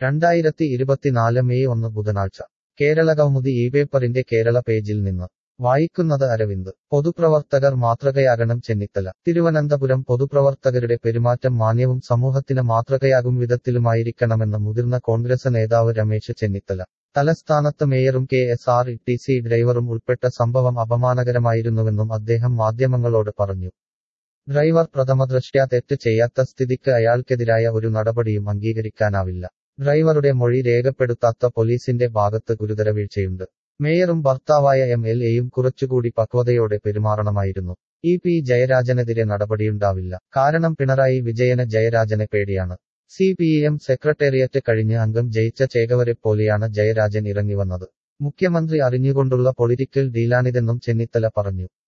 രണ്ടായിരത്തി ഇരുപത്തിനാല് മെയ് ഒന്ന് ബുധനാഴ്ച കേരള കൗമുദി ഈ പേപ്പറിന്റെ കേരള പേജിൽ നിന്ന് വായിക്കുന്നത് അരവിന്ദ് പൊതുപ്രവർത്തകർ മാതൃകയാകണം ചെന്നിത്തല തിരുവനന്തപുരം പൊതുപ്രവർത്തകരുടെ പെരുമാറ്റം മാന്യവും സമൂഹത്തിന് മാതൃകയാകും വിധത്തിലുമായിരിക്കണമെന്ന് മുതിർന്ന കോൺഗ്രസ് നേതാവ് രമേശ് ചെന്നിത്തല തലസ്ഥാനത്ത് മേയറും K S R T C ഡ്രൈവറും ഉൾപ്പെട്ട സംഭവം അപമാനകരമായിരുന്നുവെന്നും അദ്ദേഹം മാധ്യമങ്ങളോട് പറഞ്ഞു ഡ്രൈവർ പ്രഥമദൃഷ്ട്യാ തെറ്റ് ചെയ്യാത്ത സ്ഥിതിക്ക് അയാൾക്കെതിരായ ഒരു നടപടിയും അംഗീകരിക്കാനാവില്ല ഡ്രൈവറുടെ മൊഴി രേഖപ്പെടുത്താത്ത പോലീസിന്റെ ഭാഗത്ത് ഗുരുതര വീഴ്ചയുണ്ട് മേയറും ഭർത്താവായ എം എൽ എയും കുറച്ചുകൂടി പക്വതയോടെ പെരുമാറണമായിരുന്നു ഇ പി ജയരാജനെതിരെ നടപടിയുണ്ടാവില്ല കാരണം പിണറായി വിജയന് ജയരാജനെ പേടിയാണ് സി പി എം സെക്രട്ടേറിയറ്റ് കഴിഞ്ഞ് അംഗം ജയിച്ച ചേകവരെ പോലെയാണ് ജയരാജൻ ഇറങ്ങിവന്നത് മുഖ്യമന്ത്രി അറിഞ്ഞുകൊണ്ടുള്ള പൊളിറ്റിക്കൽ ഡീലാണിതെന്നും ചെന്നിത്തല പറഞ്ഞു